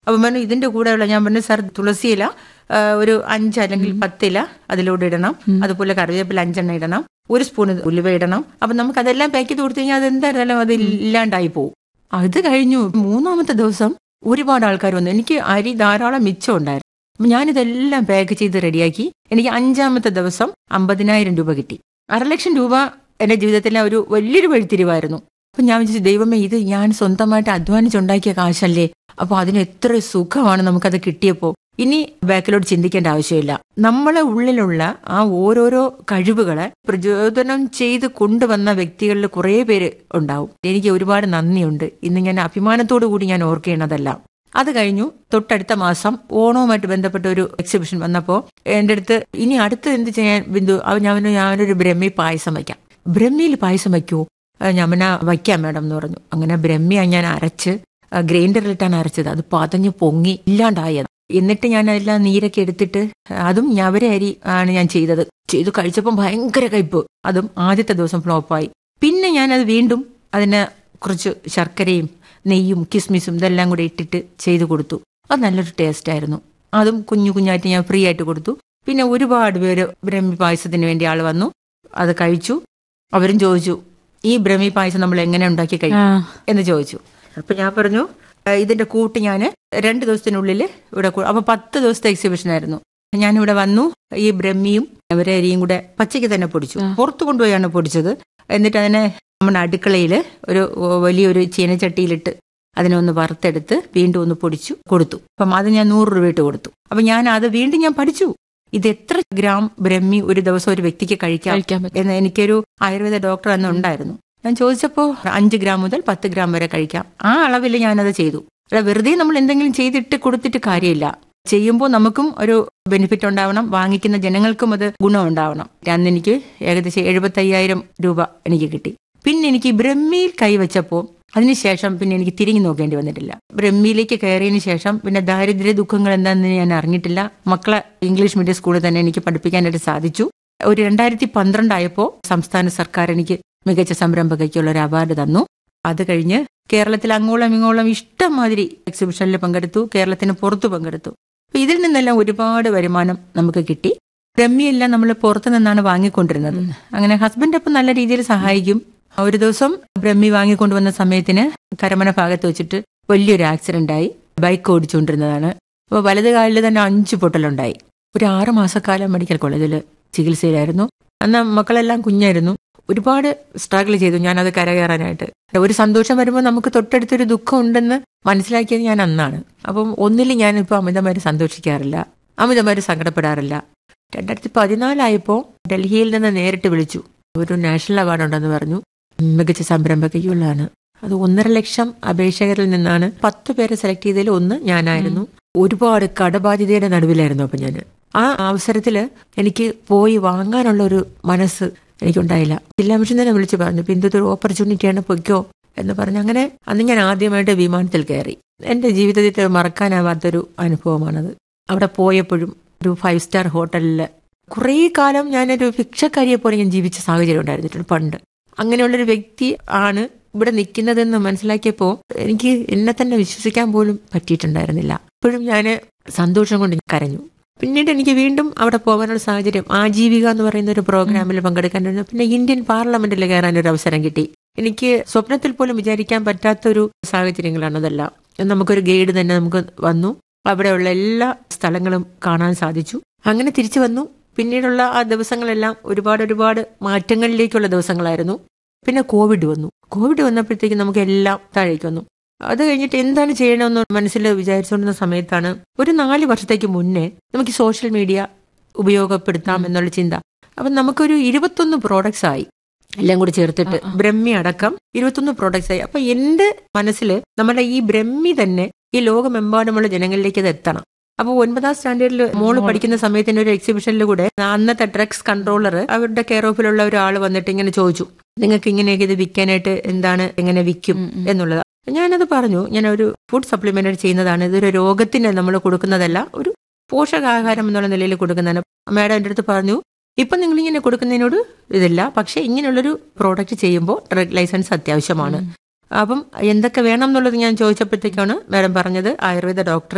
അപ്പം പറഞ്ഞു ഇതിന്റെ കൂടെയുള്ള ഞാൻ പറഞ്ഞു സാർ തുളസിയില ആ, ഒരു അഞ്ച് അല്ലെങ്കിൽ പത്തില അതിലൂടെ ഇടണം അതുപോലെ കറിവേപ്പില അഞ്ചെണ്ണം ഇടണം ഒരു സ്പൂൺ ഉലുവ ഇടണം അപ്പം നമുക്ക് അതെല്ലാം പാക്ക് ചെയ്ത് കൊടുത്തു കഴിഞ്ഞാൽ അത് എന്തായാലും അത് ഇല്ലാണ്ടായി പോകും അത് കഴിഞ്ഞു മൂന്നാമത്തെ ദിവസം ഒരുപാട് ആൾക്കാർ വന്നു എനിക്ക് അരി ധാരാളം മിച്ചം ഉണ്ടായിരുന്നു അപ്പം ഞാനിതെല്ലാം പാക്ക് ചെയ്ത് റെഡിയാക്കി എനിക്ക് അഞ്ചാമത്തെ ദിവസം അമ്പതിനായിരം രൂപ കിട്ടി അരലക്ഷം രൂപ എന്റെ ജീവിതത്തിലെ ഒരു വലിയൊരു വഴിത്തിരിവായിരുന്നു അപ്പൊ ഞാൻ വിചാരിച്ചു ദൈവമേ ഇത് ഞാൻ സ്വന്തമായിട്ട് അധ്വാനിച്ചുണ്ടാക്കിയ കാശല്ലേ അപ്പൊ അതിന് എത്ര സുഖമാണ് നമുക്കത് കിട്ടിയപ്പോ ഇനി ബാക്കിലോട്ട് ചിന്തിക്കേണ്ട ആവശ്യമില്ല നമ്മളെ ഉള്ളിലുള്ള ആ ഓരോരോ കഴിവുകളെ പ്രചോദനം ചെയ്ത് കൊണ്ടുവന്ന വ്യക്തികളിൽ കുറേ പേര് ഉണ്ടാവും എനിക്ക് ഒരുപാട് നന്ദിയുണ്ട് ഇന്ന് ഞാൻ അഭിമാനത്തോടു കൂടി ഞാൻ ഓർക്കേണ്ടതല്ല അത് കഴിഞ്ഞു തൊട്ടടുത്ത മാസം ഓണവുമായിട്ട് ബന്ധപ്പെട്ട ഒരു എക്സിബിഷൻ വന്നപ്പോൾ എൻ്റെ അടുത്ത് ഇനി അടുത്ത് എന്ത് ചെയ്യാൻ ബിന്ദു അവ ഞാൻ പറഞ്ഞു, ഞാനൊരു ബ്രഹ്മി പായസം വയ്ക്കാം ബ്രഹ്മിയിൽ പായസം വയ്ക്കുമോ ഞാൻ പിന്നെ വയ്ക്കാം മാഡം എന്ന് പറഞ്ഞു അങ്ങനെ ബ്രഹ്മിയ ഞാൻ അരച്ച് ആ, ഗ്രൈൻഡറിലിട്ടാണ് അരച്ചത് അത് പതഞ്ഞ് പൊങ്ങി ഇല്ലാണ്ടായത് എന്നിട്ട് ഞാൻ അതെല്ലാം നീരൊക്കെ എടുത്തിട്ട് അതും ഞവര അരി ആണ് ഞാൻ ചെയ്തത് ചെയ്തു കഴിച്ചപ്പം ഭയങ്കര കയ്പ് അതും ആദ്യത്തെ ദിവസം ഫ്ലോപ്പായി പിന്നെ ഞാനത് വീണ്ടും അതിന് കുറച്ച് ശർക്കരയും നെയ്യും കിസ്മിസും ഇതെല്ലാം കൂടി ഇട്ടിട്ട് ചെയ്തു കൊടുത്തു അത് നല്ലൊരു ടേസ്റ്റ് ആയിരുന്നു അതും കുഞ്ഞു കുഞ്ഞായിട്ട് ഞാൻ ഫ്രീ ആയിട്ട് കൊടുത്തു പിന്നെ ഒരുപാട് പേര് ബ്രഹ്മി പായസത്തിന് വേണ്ടി ആൾ വന്നു അത് കഴിച്ചു അവരും ചോദിച്ചു ഈ ബ്രഹ്മി പായസം നമ്മൾ എങ്ങനെ ഉണ്ടാക്കി കഴിക്കും എന്ന് ചോദിച്ചു അപ്പൊ ഞാൻ പറഞ്ഞു "ആ, ഇതിന്റെ കൂട്ട് ഞാൻ രണ്ട് ദിവസത്തിനുള്ളിൽ ഇവിടെ കൊ- അപ്പൊ പത്ത് ദിവസത്തെ എക്സിബിഷൻ ആയിരുന്നു ഞാനിവിടെ വന്നു ഈ ബ്രഹ്മിയും അവരെ അരിയും കൂടെ പച്ചയ്ക്ക് തന്നെ പൊടിച്ചു പുറത്തു കൊണ്ടുപോയാണ് പൊടിച്ചത് എന്നിട്ട് അതിനെ നമ്മുടെ അടുക്കളയിൽ ഒരു വലിയൊരു ചീനച്ചട്ടിയിലിട്ട് അതിനെ ഒന്ന് വറുത്തെടുത്ത് വീണ്ടും ഒന്ന് പൊടിച്ചു കൊടുത്തു അപ്പം അത് ഞാൻ നൂറ് രൂപ ഇട്ട് കൊടുത്തു അപ്പം ഞാൻ അത് വീണ്ടും ഞാൻ പഠിച്ചു ഇത് എത്ര ഗ്രാം ബ്രഹ്മി ഒരു ദിവസം ഒരു വ്യക്തിക്ക് കഴിക്കാം കഴിക്കാൻ പറ്റും എന്ന് എനിക്കൊരു ആയുർവേദ ഡോക്ടർ അന്ന് ഉണ്ടായിരുന്നു ഞാൻ ചോദിച്ചപ്പോൾ അഞ്ച് ഗ്രാം മുതൽ പത്ത് ഗ്രാം വരെ കഴിക്കാം ആ അളവിൽ ഞാനത് ചെയ്തു അല്ല വെറുതെ നമ്മൾ എന്തെങ്കിലും ചെയ്തിട്ട് കൊടുത്തിട്ട് കാര്യമില്ല ചെയ്യുമ്പോൾ നമുക്കും ഒരു ബെനിഫിറ്റ് ഉണ്ടാവണം വാങ്ങിക്കുന്ന ജനങ്ങൾക്കും അത് ഗുണം ഉണ്ടാവണം അന്ന് എനിക്ക് ഏകദേശം എഴുപത്തയ്യായിരം രൂപ എനിക്ക് കിട്ടി പിന്നെ എനിക്ക് ബ്രഹ്മിയിൽ കൈവച്ചപ്പോൾ അതിനുശേഷം പിന്നെ എനിക്ക് തിരിഞ്ഞു നോക്കേണ്ടി വന്നിട്ടില്ല ബ്രഹ്മിയിലേക്ക് കയറിയതിന് ശേഷം പിന്നെ ദാരിദ്ര്യ ദുഃഖങ്ങൾ എന്താണെന്ന് ഞാൻ അറിഞ്ഞിട്ടില്ല മക്കളെ ഇംഗ്ലീഷ് മീഡിയം സ്കൂളിൽ തന്നെ എനിക്ക് പഠിപ്പിക്കാനായിട്ട് സാധിച്ചു ഒരു രണ്ടായിരത്തി പന്ത്രണ്ടായപ്പോൾ സംസ്ഥാന സർക്കാർ എനിക്ക് മികച്ച സംരംഭകയ്ക്കുള്ള ഒരു അവാർഡ് തന്നു അത് കഴിഞ്ഞ് കേരളത്തിൽ അങ്ങോളം ഇങ്ങോളം ഇഷ്ടംമാതിരി എക്സിബിഷനിൽ പങ്കെടുത്തു കേരളത്തിന് പുറത്തു പങ്കെടുത്തു അപ്പൊ ഇതിൽ നിന്നെല്ലാം ഒരുപാട് വരുമാനം നമുക്ക് കിട്ടി രമ്യയെല്ലാം നമ്മൾ പുറത്തു നിന്നാണ് വാങ്ങിക്കൊണ്ടിരുന്നത് അങ്ങനെ ഹസ്ബൻഡ് അപ്പം നല്ല രീതിയിൽ സഹായിക്കും ഒരു ദിവസം ബ്രഹ്മി വാങ്ങിക്കൊണ്ടുവന്ന സമയത്തിന് കരമന ഭാഗത്ത് വെച്ചിട്ട് വലിയൊരു ആക്സിഡന്റ് ആയി ബൈക്ക് ഓടിച്ചുകൊണ്ടിരുന്നതാണ് അപ്പോൾ വലത് കാലിൽ തന്നെ അഞ്ച് പൊട്ടലുണ്ടായി ഒരു ആറ് മാസക്കാലം മെഡിക്കൽ കോളേജിൽ ചികിത്സയിലായിരുന്നു അന്ന് മക്കളെല്ലാം കുഞ്ഞായിരുന്നു ഒരുപാട് സ്ട്രഗിൾ ചെയ്തു ഞാനത് കരകയറാനായിട്ട് ഒരു സന്തോഷം വരുമ്പോൾ നമുക്ക് തൊട്ടടുത്തൊരു ദുഃഖം ഉണ്ടെന്ന് മനസ്സിലാക്കിയത് ഞാൻ അന്നാണ് അപ്പം ഒന്നിലും ഞാനിപ്പോൾ അമിതമായിട്ട് സന്തോഷിക്കാറില്ല അമിതമായിട്ട് സങ്കടപ്പെടാറില്ല രണ്ടായിരത്തി പതിനാലായപ്പോൾ ഡൽഹിയിൽ നിന്ന് നേരിട്ട് വിളിച്ചു ഒരു നാഷണൽ അവാർഡ് ഉണ്ടെന്ന് പറഞ്ഞു മികച്ച സംരംഭകയ്ക്കുള്ളതാണ് അത് ഒന്നര ലക്ഷം അപേക്ഷകരിൽ നിന്നാണ് പത്ത് പേരെ സെലക്ട് ചെയ്തതിൽ ഒന്ന് ഞാനായിരുന്നു ഒരുപാട് കടബാധ്യതയുടെ നടുവിലായിരുന്നു അപ്പൊ ഞാൻ ആ അവസരത്തില് എനിക്ക് പോയി വാങ്ങാനുള്ള ഒരു മനസ്സ് എനിക്കുണ്ടായില്ല ജില്ലാ മിഷൻ തന്നെ വിളിച്ചു പറഞ്ഞു "ഇപ്പൊ ഇതൊരു ഓപ്പർച്യൂണിറ്റിയാണ് പൊയ്ക്കോ എന്ന് പറഞ്ഞ് അങ്ങനെ അന്ന് ഞാൻ ആദ്യമായിട്ട് വിമാനത്തിൽ കയറി എന്റെ ജീവിതത്തിൽ മറക്കാനാവാത്തൊരു അനുഭവമാണത് അവിടെ പോയപ്പോഴും ഒരു ഫൈവ് സ്റ്റാർ ഹോട്ടലിൽ കുറേ കാലം ഞാനൊരു ഭിക്ഷക്കാരിയെ പോലെ ഞാൻ ജീവിച്ച സാഹചര്യം ഉണ്ടായിരുന്നിട്ടുണ്ട് പണ്ട് അങ്ങനെയുള്ളൊരു വ്യക്തി ആണ് ഇവിടെ നിൽക്കുന്നതെന്ന് മനസ്സിലാക്കിയപ്പോൾ എനിക്ക് എന്നെ തന്നെ വിശ്വസിക്കാൻ പോലും പറ്റിയിട്ടുണ്ടായിരുന്നില്ല അപ്പോഴും ഞാൻ സന്തോഷം കൊണ്ട് കരഞ്ഞു പിന്നീട് എനിക്ക് വീണ്ടും അവിടെ പോകാനുള്ള സാഹചര്യം ആജീവിക എന്ന് പറയുന്ന ഒരു പ്രോഗ്രാമിൽ പങ്കെടുക്കാനായിരുന്നു പിന്നെ ഇന്ത്യൻ പാർലമെന്റിൽ കയറാൻ ഒരു അവസരം കിട്ടി എനിക്ക് സ്വപ്നത്തിൽ പോലും വിചാരിക്കാൻ പറ്റാത്തൊരു സാഹചര്യങ്ങളാണ് അതെല്ലാം നമുക്കൊരു ഗൈഡ് തന്നെ നമുക്ക് വന്നു അവിടെയുള്ള എല്ലാ സ്ഥലങ്ങളും കാണാൻ സാധിച്ചു അങ്ങനെ തിരിച്ചു വന്നു പിന്നീടുള്ള ആ ദിവസങ്ങളെല്ലാം ഒരുപാട് ഒരുപാട് മാറ്റങ്ങളിലേക്കുള്ള ദിവസങ്ങളായിരുന്നു പിന്നെ കോവിഡ് വന്നു കോവിഡ് വന്നപ്പോഴത്തേക്കും നമുക്ക് എല്ലാം താഴേക്ക് വന്നു അത് കഴിഞ്ഞിട്ട് എന്താണ് ചെയ്യണമെന്ന് മനസ്സിൽ വിചാരിച്ചുകൊണ്ടിരുന്ന സമയത്താണ് ഒരു നാല് വർഷത്തേക്ക് മുന്നേ നമുക്ക് സോഷ്യൽ മീഡിയ ഉപയോഗപ്പെടുത്താം എന്നുള്ള ചിന്ത അപ്പം നമുക്കൊരു ഇരുപത്തൊന്ന് പ്രോഡക്ട്സ് ആയി എല്ലാം കൂടി ചേർത്തിട്ട് ബ്രഹ്മി അടക്കം ഇരുപത്തൊന്ന് പ്രോഡക്ട്സ് ആയി അപ്പൊ എന്റെ മനസ്സിൽ നമ്മുടെ ഈ ബ്രഹ്മി തന്നെ ഈ ലോകമെമ്പാടുമുള്ള ജനങ്ങളിലേക്ക് അത് എത്തണം അപ്പൊ ഒൻപതാം സ്റ്റാൻഡേർഡിൽ മോള് പഠിക്കുന്ന സമയത്തിന് ഒരു എക്സിബിഷനിൽ കൂടെ അന്നത്തെ ഡ്രഗ്സ് കൺട്രോളർ അവരുടെ കെയർ ഓഫിലുള്ള ഒരാൾ വന്നിട്ട് ഇങ്ങനെ ചോദിച്ചു നിങ്ങൾക്ക് ഇങ്ങനെയൊക്കെ ഇത് വിൽക്കാനായിട്ട് എന്താണ് എങ്ങനെ വിൽക്കും എന്നുള്ളത് ഞാനത് പറഞ്ഞു ഞാൻ ഒരു ഫുഡ് സപ്ലിമെന്റ് ചെയ്യുന്നതാണ് ഇതൊരു രോഗത്തിന് നമ്മൾ കൊടുക്കുന്നതല്ല ഒരു പോഷകാഹാരം എന്നുള്ള നിലയിൽ കൊടുക്കുന്നതാണ് മാഡം എൻ്റെ അടുത്ത് പറഞ്ഞു ഇപ്പം നിങ്ങൾ ഇങ്ങനെ കൊടുക്കുന്നതിനോട് ഇതില്ല പക്ഷെ ഇങ്ങനെയുള്ളൊരു പ്രോഡക്റ്റ് ചെയ്യുമ്പോൾ ഡ്രഗ് ലൈസൻസ് അത്യാവശ്യമാണ് അപ്പം എന്തൊക്കെ വേണം എന്നുള്ളത് ഞാൻ ചോദിച്ചപ്പോഴത്തേക്കാണ് മാഡം പറഞ്ഞത് ആയുർവേദ ഡോക്ടർ